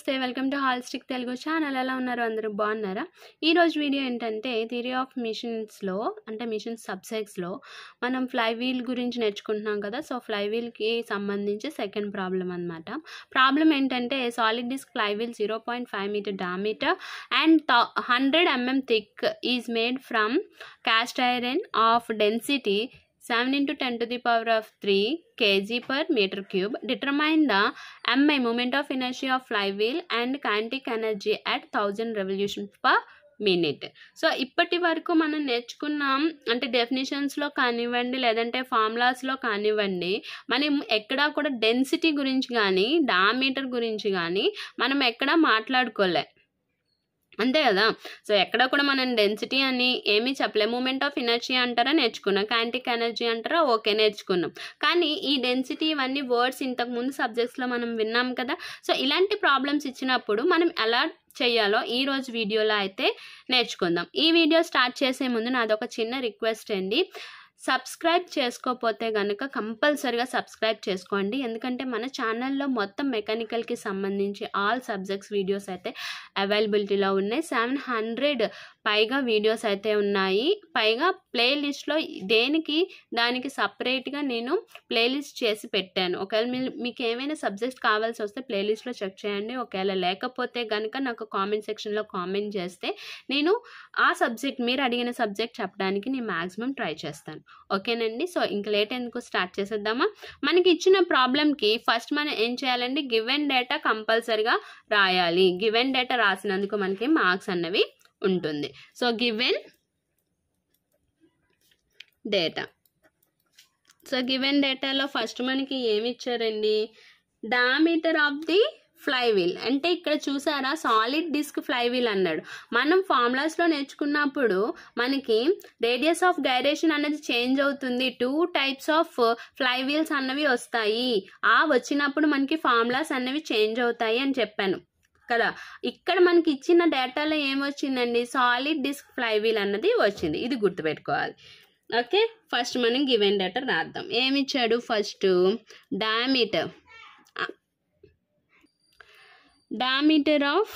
నమస్తే welcome to Holistic Telugu channel ఎలా ఉన్నారు అందరూ బాగున్నారా ఈరోజు వీడియో ఏంటంటే థియరీ ఆఫ్ మిషన్స్లో అంటే మిషన్ సబ్సెక్ట్స్లో మనం ఫ్లై వీల్ గురించి నేర్చుకుంటున్నాం కదా సో ఫ్లై వీల్కి సంబంధించి సెకండ్ ప్రాబ్లం అనమాట ప్రాబ్లం ఏంటంటే solid disc fly wheel zero point five metre diameter and hundred mm thick is made from cast iron of density 7 into 10 to the power of 3 kg per meter cube. Determine the mi moment of inertia of flywheel and kinetic energy at 1000 revolutions per minute so ఇప్పటి వరకు మనం నేర్చుకున్నాం అంటే డెఫినేషన్స్లో కానివ్వండి లేదంటే ఫార్ములాస్లో కానివ్వండి మనం ఎక్కడా కూడా డెన్సిటీ గురించి కానీ డామీటర్ గురించి కానీ మనం ఎక్కడా మాట్లాడుకోలే అంతే కదా సో ఎక్కడ కూడా మనం డెన్సిటీ అని ఏమీ చెప్పలే మూమెంట్ ఆఫ్ ఎనర్జీ అంటారా నేర్చుకున్నాం కైంటిక్ ఎనర్జీ అంటారా ఓకే నేర్చుకున్నాం కానీ ఈ డెన్సిటీ ఇవన్నీ వర్డ్స్ ఇంతకు ముందు సబ్జెక్ట్స్లో మనం విన్నాం కదా సో ఇలాంటి ప్రాబ్లమ్స్ ఇచ్చినప్పుడు మనం ఎలా చేయాలో ఈ రోజు వీడియోలో అయితే నేర్చుకుందాం ఈ వీడియో స్టార్ట్ చేసే ముందు నాది ఒక చిన్న రిక్వెస్ట్ అండి సబ్స్క్రైబ్ చేసుకోకపోతే కనుక కంపల్సరిగా సబ్స్క్రైబ్ చేసుకోండి ఎందుకంటే మన ఛానల్లో మొత్తం మెకానికల్కి సంబంధించి ఆల్ సబ్జెక్ట్స్ వీడియోస్ అయితే అవైలబిలిటీలో ఉన్నాయి సెవెన్ హండ్రెడ్ పైగా వీడియోస్ అయితే ఉన్నాయి పైగా ప్లేలిస్ట్లో దేనికి దానికి సపరేట్గా నేను ప్లేలిస్ట్ చేసి పెట్టాను ఒకవేళ మీ- మీకు ఏమైనా సబ్జెక్ట్స్ కావాల్సి వస్తే ప్లేలిస్ట్లో చెక్ చేయండి ఒకవేళ లేకపోతే కనుక నాకు కామెంట్ సెక్షన్లో కామెంట్ చేస్తే నేను ఆ సబ్జెక్ట్ మీరు అడిగిన సబ్జెక్ట్ చెప్పడానికి నేను మ్యాక్సిమం ట్రై చేస్తాను ఓకేనండి సో ఇంక లేట్ ఎందుకు స్టార్ట్ చేసేద్దామా మనకి ఇచ్చిన ప్రాబ్లంకి ఫస్ట్ మనం ఏం చేయాలండి గివెన్ డేటా కంపల్సరిగా రాయాలి గివెన్ డేటా రాసినందుకు మనకి మార్క్స్ అన్నవి ఉంటుంది so given data so given డేటాలో ఫస్ట్ మనకి ఏమి ఇచ్చారండి diameter of the fly wheel అంటే ఇక్కడ చూసారా సాలిడ్ డిస్క్ ఫ్లై వీల్ అన్నాడు మనం ఫార్ములాస్లో నేర్చుకున్నప్పుడు మనకి రేడియస్ ఆఫ్ గైరేషన్ అనేది చేంజ్ అవుతుంది two types of fly wheels అన్నవి వస్తాయి ఆ వచ్చినప్పుడు మనకి ఫార్ములాస్ అన్నవి చేంజ్ అవుతాయి అని చెప్పాను కదా ఇక్కడ మనకి ఇచ్చిన డేటాలో ఏమొచ్చిందండి సాలిడ్ డిస్క్ ఫ్లై వీల్ అన్నది వచ్చింది ఇది గుర్తుపెట్టుకోవాలి ఓకే ఫస్ట్ మనం గివెన్ డేటా రాద్దాం ఏమి ఇచ్చాడు first diameter diameter of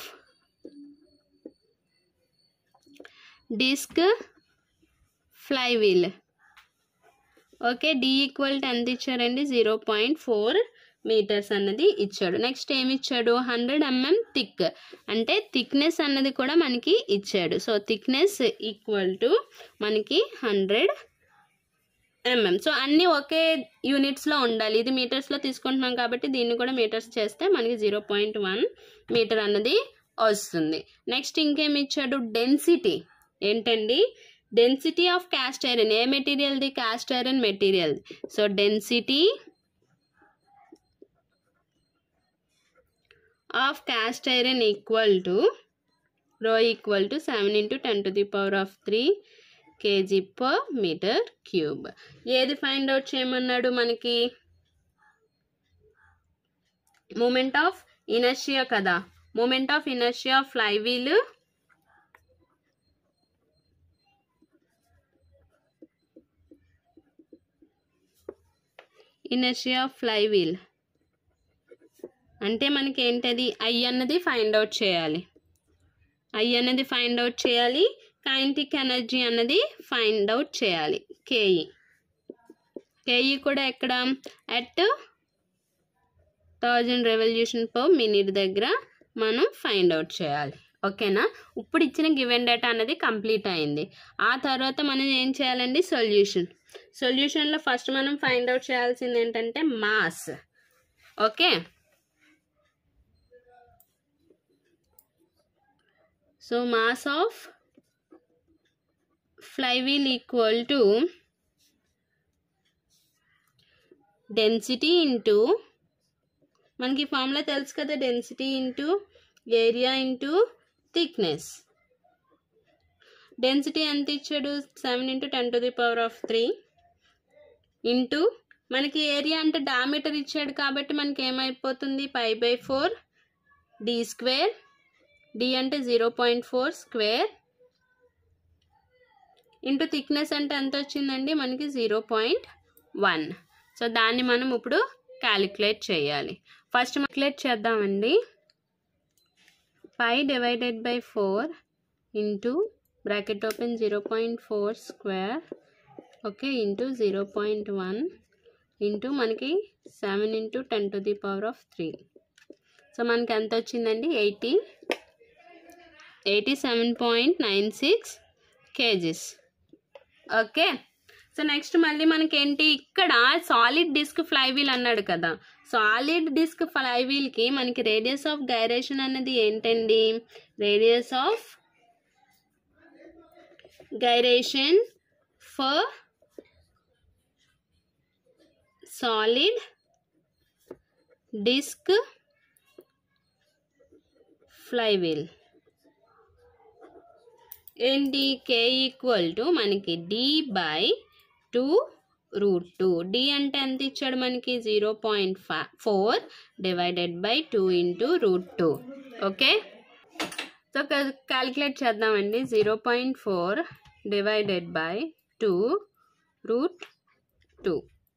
disc fly wheel okay D equal to ఎంత ఇచ్చారండి జీరో పాయింట్ ఫోర్ మీటర్స్ అన్నది ఇచ్చాడు నెక్స్ట్ ఏమి ఇచ్చాడు హండ్రెడ్ ఎంఎం థిక్ అంటే థిక్నెస్ అన్నది కూడా మనకి ఇచ్చాడు సో థిక్నెస్ ఈక్వల్ టు మనకి హండ్రెడ్ ఎంఎం సో అన్నీ ఒకే యూనిట్స్లో ఉండాలి ఇది మీటర్స్లో తీసుకుంటున్నాం కాబట్టి దీన్ని కూడా మీటర్స్ చేస్తే మనకి జీరో పాయింట్ వన్ మీటర్ అన్నది వస్తుంది నెక్స్ట్ ఇంకేమి ఇచ్చాడు డెన్సిటీ ఏంటండి డెన్సిటీ ఆఫ్ క్యాస్ట్ ఐరన్ ఏ మెటీరియల్ది cast iron material so density of cast iron equal to rho equal to seven into ten to the power of three kg per metre cube ఏది find out చేయమన్నాడు మనకి moment of inertia కదా moment of inertia fly wheel inertia fly wheel అంటే మనకి ఏంటది I అన్నది find out చేయాలి I అన్నది ఫైండ్ అవుట్ చేయాలి కైంటిక్ ఎనర్జీ అన్నది ఫైండ్ అవుట్ చేయాలి కేఈ కేఈ కూడా ఎక్కడ at thousand revolution per minute దగ్గర మనం ఫైండ్ అవుట్ చేయాలి ఓకేనా ఇప్పుడు ఇచ్చిన గివెన్ డేటా అనేది కంప్లీట్ అయింది ఆ తర్వాత మనం ఏం చేయాలండి సొల్యూషన్ సొల్యూషన్లో ఫస్ట్ మనం ఫైండ్ అవుట్ చేయాల్సింది ఏంటంటే mass okay so mass of flywheel equal to density into మనకి ఫార్ములా తెలుసు కదా density into area into thickness density ఎంత ఇచ్చాడు seven into ten to the power of three into మనకి ఏరియా అంటే డయామీటర్ ఇచ్చాడు కాబట్టి మనకి ఏమైపోతుంది pi by four D square D అంటే zero point four square into thickness అంటే ఎంత వచ్చిందండి మనకి జీరో పాయింట్ వన్ సో దాన్ని మనం ఇప్పుడు క్యాలిక్యులేట్ చేయాలి ఫస్ట్ క్యాలిక్యులేట్ చేద్దామండి pi divided by four into bracket open zero point four square okay into zero point one into మనకి seven into ten to the power of three so మనకి ఎంత వచ్చిందండి eighty eighty seven point nine six kgs okay so next మళ్ళీ మనకేంటి ఇక్కడ solid disc flywheel అన్నాడు కదా solid disc ఫ్లైవీల్కి మనకి రేడియస్ ఆఫ్ గైరేషన్ అనేది ఏంటండి radius of gyration for solid disc flywheel ఏంటి కే ఈక్వల్ టు మనకి D by two root two D అంటే ఎంత ఇచ్చాడు మనకి zero point four divided by two into root two okay so calculate చేద్దామండి zero point four divided by two root two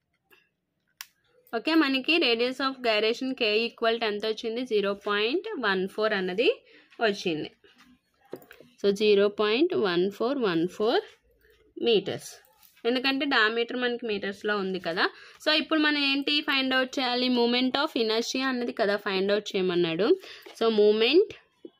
okay మనకి radius of gyration K equal to ఎంత వచ్చింది zero point one four అన్నది వచ్చింది so zero point one four one four metres ఎందుకంటే diameter మనకి మీటర్స్లో ఉంది కదా సో ఇప్పుడు మనం ఏంటి ఫైండ్ అవుట్ చేయాలి మూమెంట్ ఆఫ్ ఇనర్షియా అన్నది కదా ఫైండ్ అవుట్ చేయమన్నాడు so moment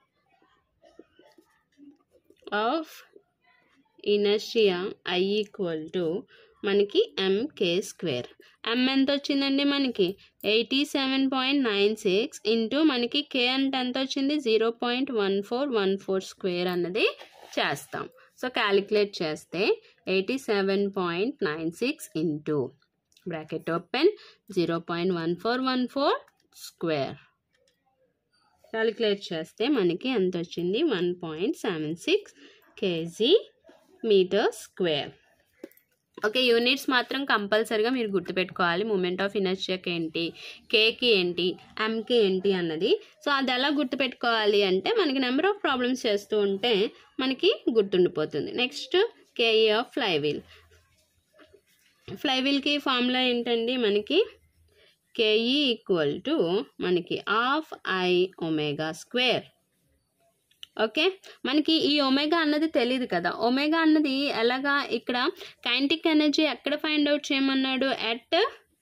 of inertia I equal to మనకి ఎంకే స్క్వేర్ ఎం ఎంత వచ్చిందండి మనకి eighty seven point nine six into మనకి కే అంటే ఎంత వచ్చింది zero point one four one four square అన్నది చేస్తాం సో క్యాలిక్యులేట్ చేస్తే eighty seven point nine six into bracket open zero point one four one four square calculate చేస్తే మనకి ఎంత వచ్చింది one point seven six kg metre square okay units మాత్రం కంపల్సరీగా మీరు గుర్తుపెట్టుకోవాలి మూమెంట్ ఆఫ్ ఇనర్షియాకి ఏంటి కేకి ఏంటి ఎంకి ఏంటి అన్నది సో అది ఎలా గుర్తుపెట్టుకోవాలి అంటే మనకి నెంబర్ ఆఫ్ ప్రాబ్లమ్స్ చేస్తూ ఉంటే మనకి గుర్తుండిపోతుంది నెక్స్ట్ కేఈ ఆఫ్ ఫ్లైవీల్ ఫ్లైవీల్కి ఫార్ములా ఏంటండి మనకి కేఈ ఈక్వల్ టు మనకి half I omega square okay మనకి ఈ ఒమేగా అన్నది తెలియదు కదా ఒమేగా అన్నది ఎలాగా ఇక్కడ కైంటిక్ ఎనర్జీ ఎక్కడ ఫైండ్ అవుట్ చేయమన్నాడు at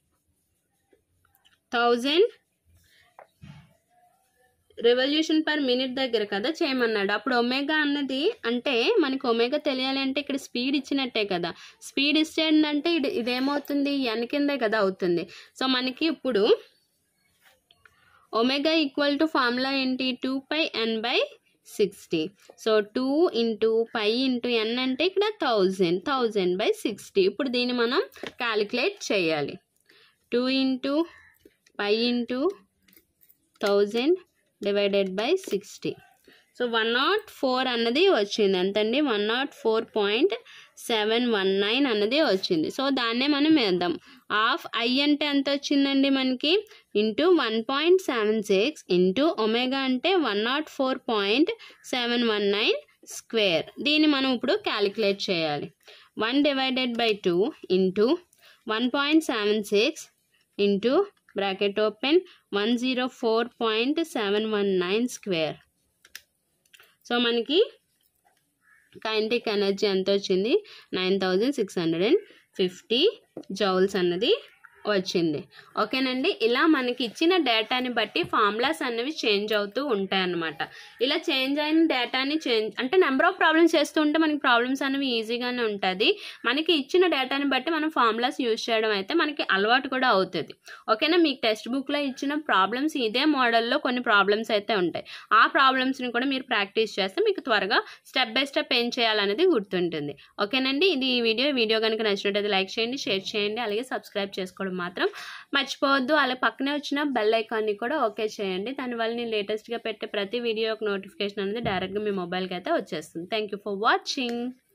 thousand revolution per minute దగ్గర కదా చేయమన్నాడు అప్పుడు ఒమేగా అన్నది అంటే మనకి ఒమేగా తెలియాలి అంటే ఇక్కడ స్పీడ్ ఇచ్చినట్టే కదా స్పీడ్ ఇచ్చేటంటే ఇది ఇదేమవుతుంది ఎన్ కిందే కదా అవుతుంది సో మనకి ఇప్పుడు ఒమేగా ఈక్వల్ టు ఫార్ములా ఏంటి two pi N by sixty so two into pi into N అంటే ఇక్కడ థౌజండ్ థౌజండ్ బై సిక్స్టీ ఇప్పుడు దీన్ని మనం క్యాలిక్యులేట్ చేయాలి two into pi into thousand divided by sixty so one nought four అన్నది వచ్చింది ఎంతండి one nought four point seven one nine అన్నది వచ్చింది సో దాన్నే మనం వేద్దాం హాఫ్ ఐ అంటే ఎంత వచ్చిందండి మనకి into one point seven six into omega అంటే one nought four point seven one nine square దీన్ని మనం ఇప్పుడు క్యాలిక్యులేట్ చేయాలి one divided by two into one point seven six into bracket open one zero four point seven one nine square so మనకి kinetic energy ఎంత వచ్చింది nine thousand six hundred and fifty joules అన్నది వచ్చింది ఓకేనండి ఇలా మనకి ఇచ్చిన డేటాని బట్టి ఫార్ములాస్ అనేవి చేంజ్ అవుతూ ఉంటాయి అన్నమాట ఇలా చేంజ్ అయిన డేటాని చేంజ్ అంటే నెంబర్ ఆఫ్ ప్రాబ్లమ్స్ చేస్తూ ఉంటే మనకి ప్రాబ్లమ్స్ అనేవి ఈజీగానే ఉంటుంది మనకి ఇచ్చిన డేటాని బట్టి మనం ఫార్ములాస్ యూజ్ చేయడం అయితే మనకి అలవాటు కూడా అవుతుంది ఓకేనా మీకు టెక్స్ట్ బుక్లో ఇచ్చిన ప్రాబ్లమ్స్ ఇదే మోడల్లో కొన్ని ప్రాబ్లమ్స్ అయితే ఉంటాయి ఆ ప్రాబ్లమ్స్ని కూడా మీరు ప్రాక్టీస్ చేస్తే మీకు త్వరగా స్టెప్ బై స్టెప్ ఏం చేయాలనేది గుర్తుంటుంది ఓకేనండి ఇది ఈ వీడియో వీడియో కనుక నచ్చినట్టయితే లైక్ చేయండి షేర్ చేయండి అలాగే సబ్స్క్రైబ్ చేసుకోవడం మాత్రం మర్చిపోవద్దు అలా పక్కనే వచ్చిన బెల్ ఐకాన్ని కూడా ఓకే చేయండి దానివల్ల నేను లేటెస్ట్గా పెట్టే ప్రతి వీడియో యొక్క నోటిఫికేషన్ అనేది డైరెక్ట్గా మీ మొబైల్కి అయితే వచ్చేస్తుంది థ్యాంక్ యూ ఫర్ వాచింగ్